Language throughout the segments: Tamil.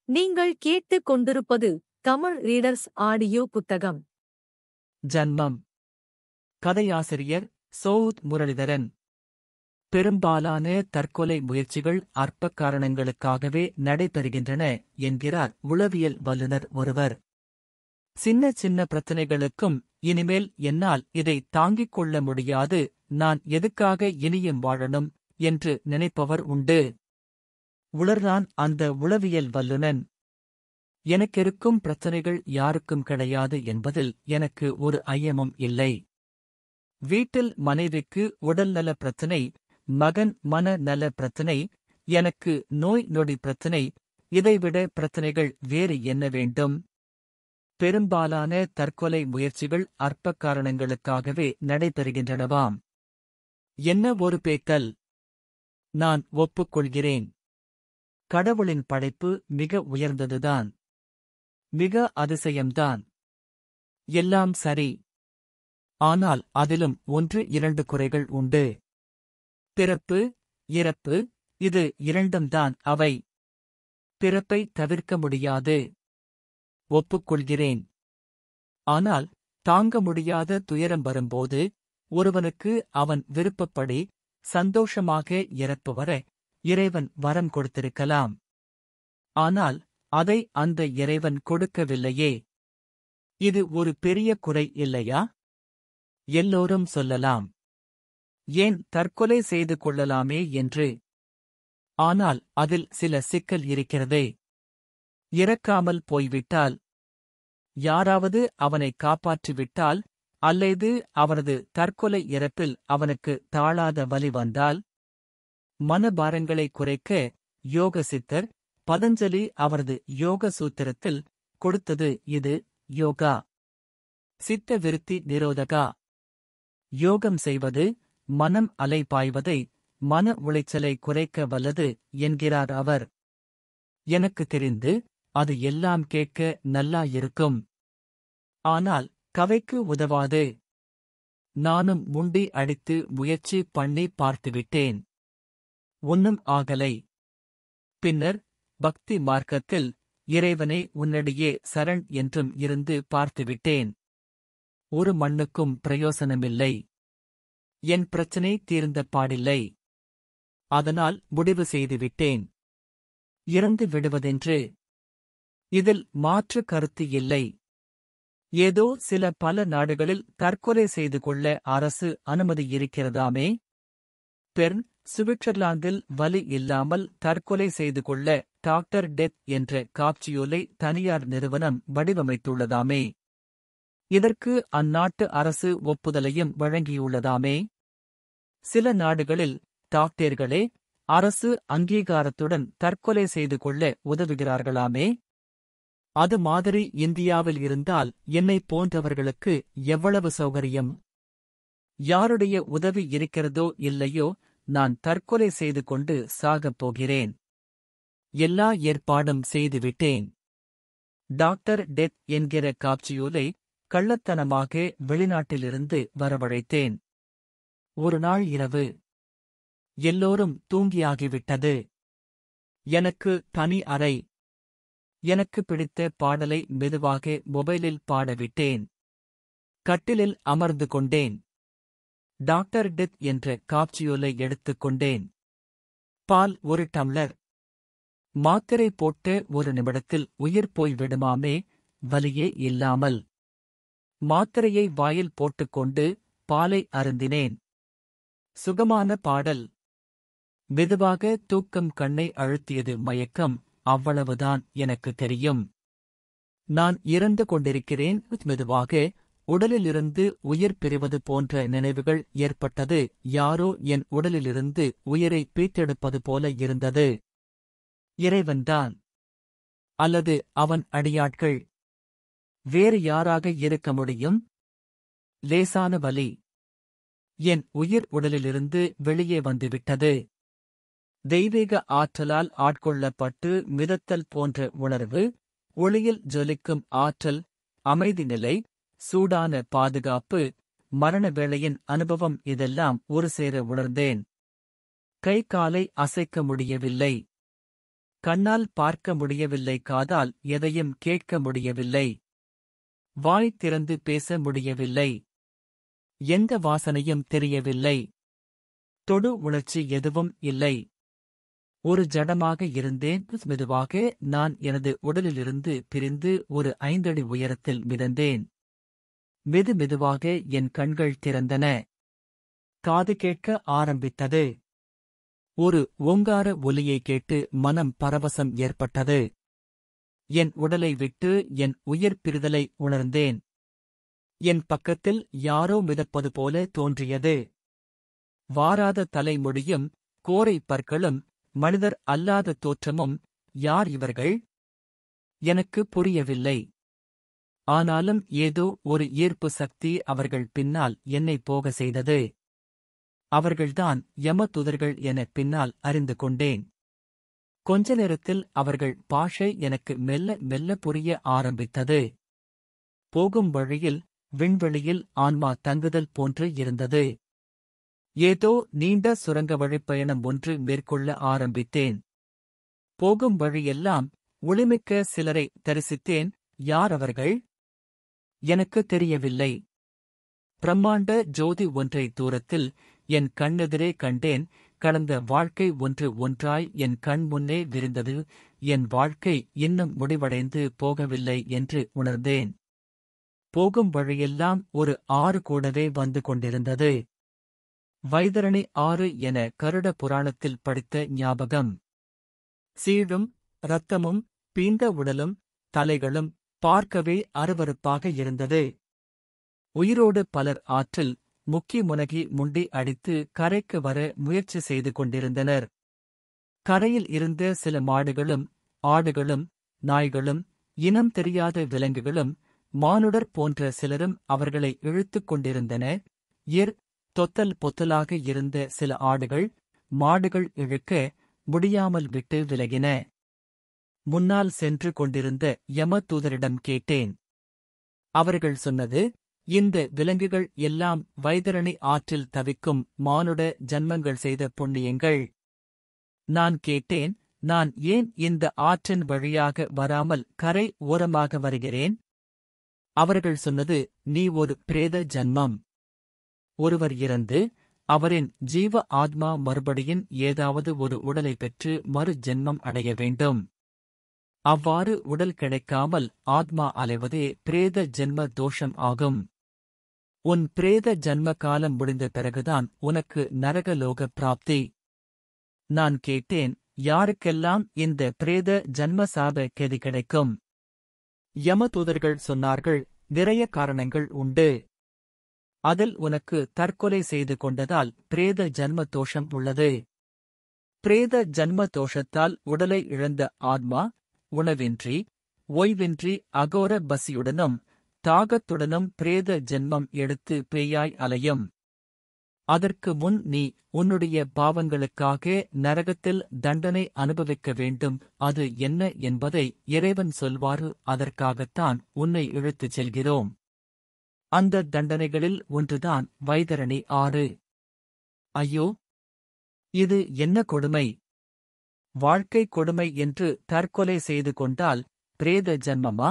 நீங்கள் கேட்டுக் கொண்டிருப்பது தமிழ் ரீடர்ஸ் ஆடியோ புத்தகம் ஜன்மம் கதையாசிரியர் சௌத் முரளிதரன் பெரும்பாலான தற்கொலை முயற்சிகள் அற்ப காரணங்களுக்காகவே நடைபெறுகின்றன என்கிறார் உளவியல் வல்லுனர் ஒருவர் சின்ன சின்ன பிரச்சனைகளுக்கும் இனிமேல் என்னால் இதை தாங்கிக் கொள்ள முடியாது நான் எதுக்காக இனியும் வாழணும் என்று நினைப்பவர் உண்டு உளர்தான் அந்த உளவியல் வல்லுனன் எனக்கிருக்கும் பிரச்சனைகள் யாருக்கும் கிடையாது என்பதில் எனக்கு ஒரு ஐயமும் இல்லை வீட்டில் மனைவிக்கு உடல்நல பிரச்சனை மகன் மன நல பிரச்சனை எனக்கு நோய் நொடி பிரச்சனை இதைவிட பிரச்சனைகள் வேறு என்ன வேண்டும் பெரும்பாலான தற்கொலை முயற்சிகள் அற்ப காரணங்களுக்காகவே நடைபெறுகின்றனவாம் என்ன ஒரு பேக்கல் நான் ஒப்புக்கொள்கிறேன் கடவுளின் படைப்பு மிக உயர்ந்ததுதான் மிக அதிசயம்தான் எல்லாம் சரி ஆனால் அதிலும் ஒன்று இரண்டு குறைகள் உண்டு பிறப்பு இறப்பு இது இரண்டும்தான் அவை பிறப்பை தவிர்க்க முடியாது ஒப்புக்கொள்கிறேன் ஆனால் தாங்க முடியாத துயரம் வரும்போது ஒருவனுக்கு அவன் விருப்பப்படி சந்தோஷமாக இறப்பு வர இறைவன் வரம் கொடுத்திருக்கலாம் ஆனால் அதை அந்த இறைவன் கொடுக்கவில்லையே இது ஒரு பெரிய குறை இல்லையா எல்லோரும் சொல்லலாம் ஏன் தற்கொலை செய்து கொள்ளலாமே என்று ஆனால் அதில் சில சிக்கல் இருக்கிறதே இறக்காமல் போய்விட்டால் யாராவது அவனை காப்பாற்றிவிட்டால் அல்லது அவனது தற்கொலை இறப்பில் அவனுக்கு தாழாத வலி வந்தால் மனபாரங்களை குறைக்க யோக சித்தர் பதஞ்சலி அவரது யோக சூத்திரத்தில் கொடுத்தது இது யோகா சித்த விருத்தி நிரோதகா யோகம் செய்வது மனம் அலைபாய்வதை மன உளைச்சலை குறைக்க வல்லது என்கிறார் அவர் எனக்கு தெரிந்து அது எல்லாம் கேட்க நல்லா இருக்கும் ஆனால் கவைக்கு உதவாது நானும் முண்டி அடித்து முயற்சி பண்ணி பார்த்துவிட்டேன் ஒன்னும் ஆகலை பின்னர் பக்தி மார்க்கத்தில் இறைவனை உன்னடியே சரண் என்றும் இருந்து பார்த்துவிட்டேன் ஒரு மண்ணுக்கும் பிரயோசனமில்லை என் பிரச்சனை தீர்ந்த பாடில்லை அதனால் முடிவு செய்துவிட்டேன் இறந்து விடுவதென்று இதில் மாற்று கருத்து இல்லை ஏதோ சில பல நாடுகளில் தற்கொலை செய்து கொள்ள அரசு அனுமதி இருக்கிறதாமே பெர்ன் சுவிட்சர்லாந்தில் வலி இல்லாமல் தற்கொலை செய்து கொள்ள டாக்டர் டெத் என்ற காப்சியோலை தனியார் நிறுவனம் வடிவமைத்துள்ளதாமே இதற்கு அந்நாட்டு அரசு ஒப்புதலையும் வழங்கியுள்ளதாமே சில நாடுகளில் டாக்டர்களே அரசு அங்கீகாரத்துடன் தற்கொலை செய்து கொள்ள உதவுகிறார்களாமே அது மாதிரி இந்தியாவில் இருந்தால் என்னை போன்றவர்களுக்கு எவ்வளவு சௌகரியம் யாருடைய உதவி இருக்கிறதோ இல்லையோ நான் தற்கொலை செய்து கொண்டு சாகப் போகிறேன் எல்லா ஏற்பாடும் செய்துவிட்டேன் டாக்டர் டெத் என்கிற காப்சியூலை கள்ளத்தனமாக வெளிநாட்டிலிருந்து வரவழைத்தேன் ஒரு நாள் இரவு எல்லோரும் தூங்கியாகிவிட்டது எனக்கு தனி அறை எனக்கு பிடித்த பாடலை மெதுவாக மொபைலில் பாடவிட்டேன் கட்டிலில் அமர்ந்து கொண்டேன் டாக்டர் டெத் என்ற காப்சியோலை எடுத்துக் கொண்டேன் பால் ஒரு டம்ளர் மாத்திரை போட்டு ஒரு நிமிடத்தில் உயிர் போய் விடுமாமே வலியே இல்லாமல் மாத்திரையை வாயில் போட்டுக்கொண்டு பாலை அருந்தினேன் சுகமான பாடல் மெதுவாக தூக்கம் கண்ணை அழுத்தியது மயக்கம் அவ்வளவுதான் எனக்கு தெரியும் நான் இறந்து கொண்டிருக்கிறேன் மெதுவாக உடலிலிருந்து உயிர் பிரிவது போன்ற நினைவுகள் ஏற்பட்டது யாரோ என் உடலிலிருந்து உயிரை பீத்தெடுப்பது போல இருந்தது இறைவன்தான் அல்லது அவன் அடியாட்கள் வேறு யாராக இருக்க முடியும் லேசான வலி என் உயிர் உடலிலிருந்து வெளியே வந்துவிட்டது தெய்வீக ஆற்றலால் ஆட்கொள்ளப்பட்டு மிதத்தல் போன்ற உணர்வு ஒளியில் ஜொலிக்கும் ஆற்றல் அமைதி நிலை சூடான பாதுகாப்பு மரண வேளையின் அனுபவம் இதெல்லாம் ஒரு சேர உணர்ந்தேன் கை காலை அசைக்க முடியவில்லை கண்ணால் பார்க்க முடியவில்லை காதால் எதையும் கேட்க முடியவில்லை வாய் திறந்து பேச முடியவில்லை எந்த வாசனையும் தெரியவில்லை தொடு உணர்ச்சி எதுவும் இல்லை ஒரு ஜடமாக இருந்தேன் மெதுவாக நான் எனது உடலிலிருந்து பிரிந்து ஒரு ஐந்தடி உயரத்தில் மிதந்தேன் மெது மெதுவாக என் கண்கள் திறந்தன காது கேட்க ஆரம்பித்தது ஒரு ஓங்கார ஒலியை கேட்டு மனம் பரவசம் ஏற்பட்டது என் உடலை விட்டு என் உயிர் பிரிதலை உணர்ந்தேன் என் பக்கத்தில் யாரோ மிதப்பது போல தோன்றியது வாராத தலைமுடியும் கோரை பற்களும் மனிதர் அல்லாத தோற்றமும் யார் இவர்கள் எனக்கு புரியவில்லை ஆனாலும் ஏதோ ஒரு ஈர்ப்பு சக்தி அவர்கள் பின்னால் என்னை போக செய்தது அவர்கள்தான் யமதுதர்கள் என பின்னால் அறிந்து கொண்டேன் கொஞ்ச நேரத்தில் அவர்கள் பாஷை எனக்கு மெல்ல மெல்ல புரிய ஆரம்பித்தது போகும் வழியில் விண்வெளியில் ஆன்மா தங்குதல் போன்று இருந்தது ஏதோ நீண்ட சுரங்க வழிப்பயணம் ஒன்று மேற்கொள்ள ஆரம்பித்தேன் போகும் வழியெல்லாம் ஒளிமிக்க சிலரை தரிசித்தேன் யார் அவர்கள் எனக்கு தெரியவில்லை பிரம்மாண்ட ஜோதி ஒன்றை தூரத்தில் என் கண்ணெதிரே கண்டேன் கடந்த வாழ்க்கை ஒன்று ஒன்றாய் என் கண் முன்னே விரிந்தது என் வாழ்க்கை இன்னும் முடிவடைந்து போகவில்லை என்று உணர்ந்தேன் போகும் வழியெல்லாம் ஒரு ஆறு கூடவே வந்து கொண்டிருந்தது வைதரணி ஆறு என கருட புராணத்தில் படித்த ஞாபகம் சீழும் இரத்தமும் பீண்ட உடலும் தலைகளும் பார்க்கவே அருவருப்பாக இருந்தது உயிரோடு பலர் ஆற்றில் முக்கி முனகி முண்டி அடித்து கரைக்கு வர முயற்சி செய்து கொண்டிருந்தனர் கரையில் இருந்த சில மாடுகளும் ஆடுகளும் நாய்களும் இனம் தெரியாத விலங்குகளும் மானுடர் போன்ற சிலரும் அவர்களை இழுத்துக் கொண்டிருந்தன இர் தொத்தல் பொத்தலாக இருந்த சில ஆடுகள் மாடுகள் இழுக்க முடியாமல் விட்டு விலகின முன்னால் சென்று கொண்டிருந்த யமதூதரிடம் கேட்டேன் அவர்கள் சொன்னது இந்த விலங்குகள் எல்லாம் வைதரணி ஆற்றில் தவிக்கும் மானுட ஜன்மங்கள் செய்த புண்ணியங்கள் நான் கேட்டேன் நான் ஏன் இந்த ஆற்றின் வழியாக வராமல் கரை ஓரமாக வருகிறேன் அவர்கள் சொன்னது நீ ஒரு பிரேத ஜன்மம் ஒருவர் இறந்து அவரின் ஜீவ ஆத்மா மறுபடியின் ஏதாவது ஒரு உடலை பெற்று மறு ஜென்மம் அடைய வேண்டும் அவ்வாறு உடல் கிடைக்காமல் ஆத்மா அலைவதே பிரேத ஜென்ம தோஷம் ஆகும் உன் பிரேத ஜன்ம காலம் முடிந்த பிறகுதான் உனக்கு நரகலோக பிராப்தி நான் கேட்டேன் யாருக்கெல்லாம் இந்த பிரேத ஜன்ம சாப கெதி கிடைக்கும் யமதூதர்கள் சொன்னார்கள் நிறைய காரணங்கள் உண்டு அதில் உனக்கு தற்கொலை செய்து கொண்டதால் பிரேத ஜன்ம தோஷம் உள்ளது பிரேத ஜன்ம தோஷத்தால் உடலை இழந்த ஆத்மா உணவின்றி ஓய்வின்றி அகோர பசியுடனும் தாகத்துடனும் பிரேத ஜென்மம் எடுத்து பேயாய் அலையும் அதற்கு முன் நீ உன்னுடைய பாவங்களுக்காக நரகத்தில் தண்டனை அனுபவிக்க வேண்டும் அது என்ன என்பதை இறைவன் சொல்வாரு அதற்காகத்தான் உன்னை இழுத்துச் செல்கிறோம் அந்த தண்டனைகளில் ஒன்றுதான் வைதரணி ஆறு ஐயோ இது என்ன கொடுமை வாழ்க்கை கொடுமை என்று தற்கொலை செய்து கொண்டால் பிரேத ஜன்மமா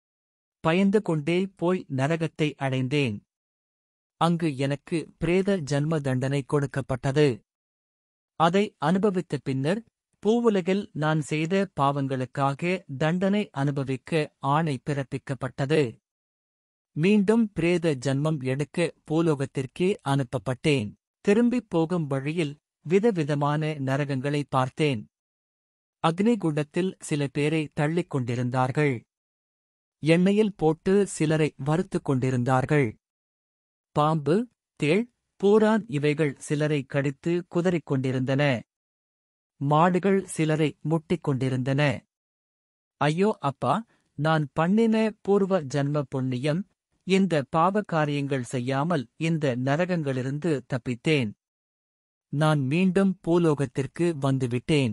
பயந்து கொண்டே போய் நரகத்தை அடைந்தேன் அங்கு எனக்கு பிரேத ஜன்ம தண்டனை கொடுக்கப்பட்டது அதை அனுபவித்த பின்னர் பூவுலகில் நான் செய்த பாவங்களுக்காக தண்டனை அனுபவிக்க ஆணை பிறப்பிக்கப்பட்டது மீண்டும் பிரேத ஜன்மம் எடுக்க பூலோகத்திற்கே அனுப்பப்பட்டேன் திரும்பிப் போகும் வழியில் விதவிதமான நரகங்களை பார்த்தேன் அக்னிகுண்டத்தில் சில பேரை தள்ளிக் கொண்டிருந்தார்கள் எண்ணெயில் போட்டு சிலரை வறுத்துக் கொண்டிருந்தார்கள் பாம்பு தேள் பூரான் இவைகள் சிலரை கடித்து குதறிக் கொண்டிருந்தன மாடுகள் சிலரை முட்டிக் கொண்டிருந்தன ஐயோ அப்பா நான் பண்ணின பூர்வ ஜன்ம புண்ணியம் இந்த பாவ காரியங்கள் செய்யாமல் இந்த நரகங்களிலிருந்து தப்பித்தேன் நான் மீண்டும் பூலோகத்திற்கு வந்துவிட்டேன்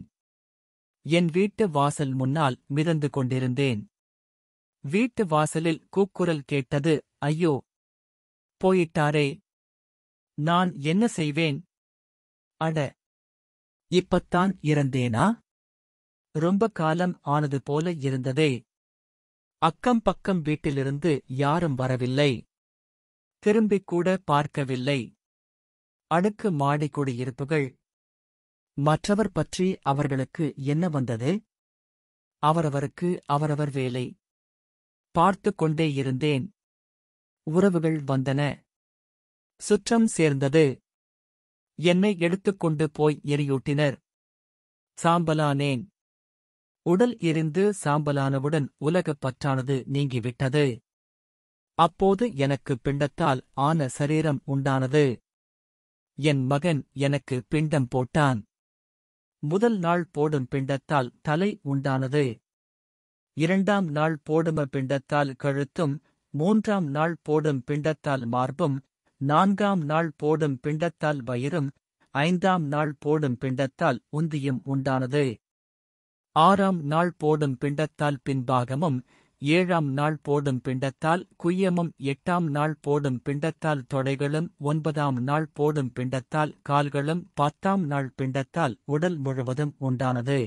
என் வீட்டு வாசல் முன்னால் மிதந்து கொண்டிருந்தேன் வீட்டு வாசலில் கூக்குரல் கேட்டது ஐயோ போயிட்டாரே நான் என்ன செய்வேன் அட இப்பத்தான் இறந்தேனா ரொம்ப காலம் ஆனது போல இருந்ததே அக்கம் பக்கம் வீட்டிலிருந்து யாரும் வரவில்லை திரும்பிக் கூட பார்க்கவில்லை அடுக்கு மாடி குடியிருப்புகள் மற்றவர் பற்றி அவர்களுக்கு என்ன வந்தது அவரவருக்கு அவரவர் வேலை பார்த்து கொண்டே இருந்தேன் உறவுகள் வந்தன சுற்றம் சேர்ந்தது என்னை எடுத்துக்கொண்டு போய் எரியூட்டினர் சாம்பலானேன் உடல் எரிந்து சாம்பலானவுடன் உலகப் பற்றானது நீங்கிவிட்டது அப்போது எனக்கு பிண்டத்தால் ஆன சரீரம் உண்டானது என் மகன் எனக்கு பிண்டம் போட்டான் முதல் நாள் போடும் பிண்டத்தால் தலை உண்டானது இரண்டாம் நாள் போடும பிண்டத்தால் கழுத்தும் மூன்றாம் நாள் போடும் பிண்டத்தால் மார்பும் நான்காம் நாள் போடும் பிண்டத்தால் வயிறும் ஐந்தாம் நாள் போடும் பிண்டத்தால் உந்தியும் உண்டானது ஆறாம் நாள் போடும் பிண்டத்தால் பின்பாகமும் ஏழாம் நாள் போடும் பிண்டத்தால் குய்யமும் எட்டாம் நாள் போடும் பிண்டத்தால் தொடைகளும் ஒன்பதாம் நாள் போடும் பிண்டத்தால் கால்களும் பத்தாம் நாள் பிண்டத்தால் உடல் முழுவதும் உண்டானது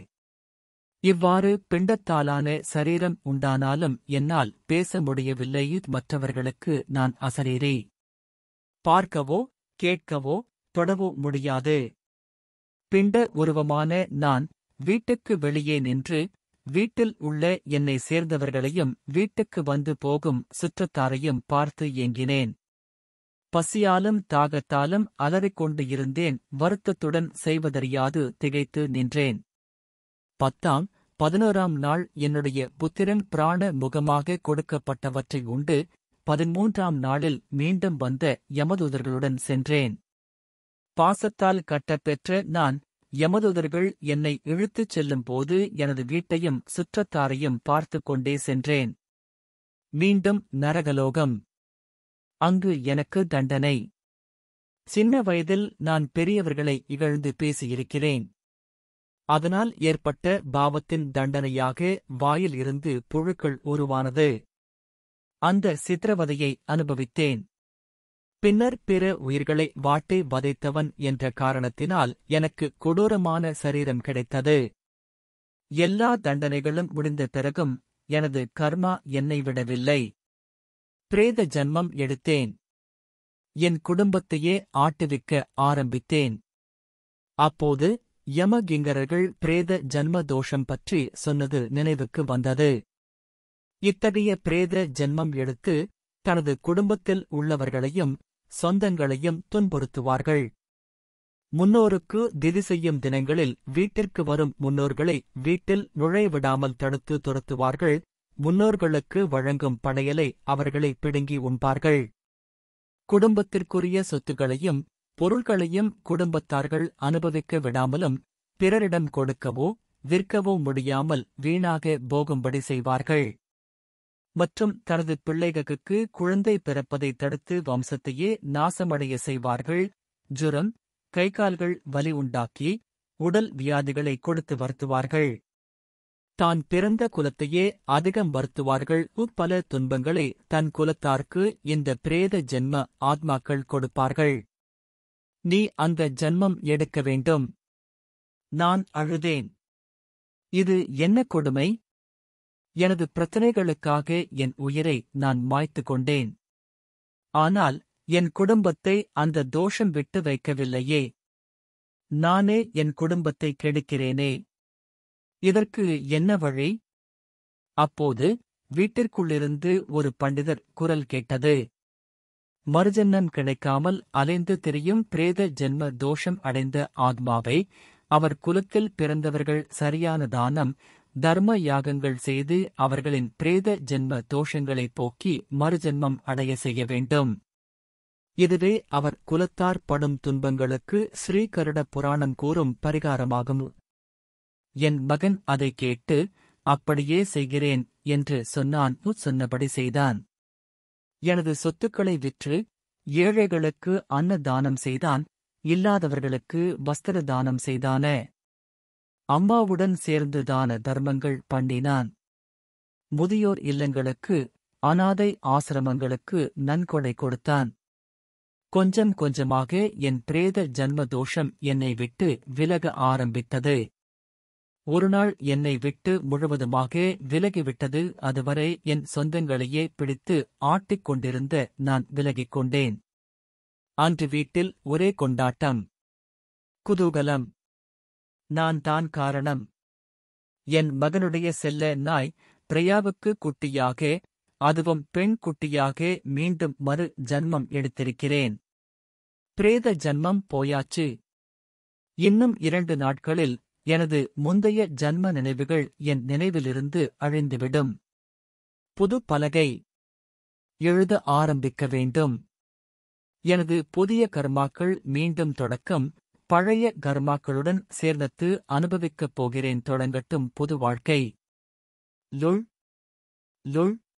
இவ்வாறு பிண்டத்தாலான சரீரம் உண்டானாலும் என்னால் பேச முடியவில்லை மற்றவர்களுக்கு நான் அசரீரே பார்க்கவோ கேட்கவோ தொடவோ முடியாது பிண்ட உருவமான நான் வீட்டுக்கு வெளியே நின்று வீட்டில் உள்ள என்னை சேர்ந்தவர்களையும் வீட்டுக்கு வந்து போகும் சுற்றத்தாரையும் பார்த்து ஏங்கினேன் பசியாலும் தாகத்தாலும் அலறிக்கொண்டு இருந்தேன் வருத்தத்துடன் செய்வதறியாது திகைத்து நின்றேன் பத்தாம் பதினோராம் நாள் என்னுடைய புத்திரன் பிராண முகமாக கொடுக்கப்பட்டவற்றை உண்டு பதிமூன்றாம் நாளில் மீண்டும் வந்த யமதூதர்களுடன் சென்றேன் பாசத்தால் கட்டப்பெற்ற நான் யமதூதர்கள் என்னை இழுத்துச் செல்லும்போது எனது வீட்டையும் சுற்றத்தாரையும் பார்த்துக் கொண்டே சென்றேன் மீண்டும் நரகலோகம் அங்கு எனக்கு தண்டனை சின்ன வயதில் நான் பெரியவர்களை இகழ்ந்து பேசியிருக்கிறேன் அதனால் ஏற்பட்ட பாவத்தின் தண்டனையாக வாயில் இருந்து புழுக்கள் உருவானது அந்த சித்திரவதையை அனுபவித்தேன் பின்னர் பிற உயிர்களை வாட்டி வதைத்தவன் என்ற காரணத்தினால் எனக்கு கொடூரமான சரீரம் கிடைத்தது எல்லா தண்டனைகளும் முடிந்த பிறகும் எனது கர்மா என்னை விடவில்லை பிரேத ஜன்மம் எடுத்தேன் என் குடும்பத்தையே ஆட்டுவிக்க ஆரம்பித்தேன் அப்போது யமகிங்கரர்கள் பிரேத ஜன்ம தோஷம் பற்றி சொன்னது நினைவுக்கு வந்தது இத்தகைய பிரேத ஜென்மம் எடுத்து தனது குடும்பத்தில் உள்ளவர்களையும் சொந்தங்களையும் துன்புறுத்துவார்கள் முன்னோருக்கு திதி செய்யும் தினங்களில் வீட்டிற்கு வரும் முன்னோர்களை வீட்டில் நுழைவிடாமல் தடுத்து துரத்துவார்கள் முன்னோர்களுக்கு வழங்கும் படையலை அவர்களை பிடுங்கி உண்பார்கள் குடும்பத்திற்குரிய சொத்துக்களையும் பொருள்களையும் குடும்பத்தார்கள் அனுபவிக்க விடாமலும் பிறரிடம் கொடுக்கவோ விற்கவோ முடியாமல் வீணாக போகும்படி செய்வார்கள் மற்றும் தனது பிள்ளைகளுக்கு குழந்தை பிறப்பதை தடுத்து வம்சத்தையே நாசமடைய செய்வார்கள் ஜுரம் கைகால்கள் வலி உண்டாக்கி உடல் வியாதிகளை கொடுத்து வருத்துவார்கள் தான் பிறந்த குலத்தையே அதிகம் வருத்துவார்கள் பல துன்பங்களை தன் குலத்தார்க்கு இந்த பிரேத ஜென்ம ஆத்மாக்கள் கொடுப்பார்கள் நீ அந்த ஜன்மம் எடுக்க வேண்டும் நான் அழுதேன் இது என்ன கொடுமை எனது பிரச்சனைகளுக்காக என் உயிரை நான் மாய்த்து கொண்டேன் ஆனால் என் குடும்பத்தை அந்த தோஷம் விட்டு வைக்கவில்லையே நானே என் குடும்பத்தை கெடுக்கிறேனே இதற்கு என்ன வழி அப்போது வீட்டிற்குள்ளிருந்து ஒரு பண்டிதர் குரல் கேட்டது மறுஜன்மம் கிடைக்காமல் அலைந்து திரியும் பிரேத ஜென்ம தோஷம் அடைந்த ஆத்மாவை அவர் குலத்தில் பிறந்தவர்கள் சரியான தானம் தர்ம யாகங்கள் செய்து அவர்களின் பிரேத ஜென்ம தோஷங்களைப் போக்கி மறுஜென்மம் அடைய செய்ய வேண்டும் இதுவே அவர் குலத்தார் படும் துன்பங்களுக்கு ஸ்ரீகருட புராணம் கூறும் பரிகாரமாகும் என் மகன் அதை கேட்டு அப்படியே செய்கிறேன் என்று சொன்னான் சொன்னபடி செய்தான் எனது சொத்துக்களை விற்று ஏழைகளுக்கு அன்ன தானம் செய்தான் இல்லாதவர்களுக்கு வஸ்திர தானம் செய்தான அம்மாவுடன் சேர்ந்து தான தர்மங்கள் பண்ணினான் முதியோர் இல்லங்களுக்கு அனாதை ஆசிரமங்களுக்கு நன்கொடை கொடுத்தான் கொஞ்சம் கொஞ்சமாக என் பிரேத ஜன்ம தோஷம் என்னை விட்டு விலக ஆரம்பித்தது ஒருநாள் என்னை விட்டு முழுவதுமாக விலகிவிட்டது அதுவரை என் சொந்தங்களையே பிடித்து ஆட்டிக் கொண்டிருந்த நான் விலகிக் கொண்டேன் அன்று வீட்டில் ஒரே கொண்டாட்டம் குதூகலம் நான் தான் காரணம் என் மகனுடைய செல்ல நாய் பிரியாவுக்கு குட்டியாக அதுவும் பெண் குட்டியாக மீண்டும் மறு ஜன்மம் எடுத்திருக்கிறேன் பிரேத ஜன்மம் போயாச்சு இன்னும் இரண்டு நாட்களில் எனது முந்தைய ஜன்ம நினைவுகள் என் நினைவிலிருந்து அழிந்துவிடும் புது பலகை எழுத ஆரம்பிக்க வேண்டும் எனது புதிய கர்மாக்கள் மீண்டும் தொடக்கம் பழைய கர்மாக்களுடன் சேர்ந்தத்து அனுபவிக்கப் போகிறேன் தொடங்கட்டும் புது வாழ்க்கை லுள் லுள்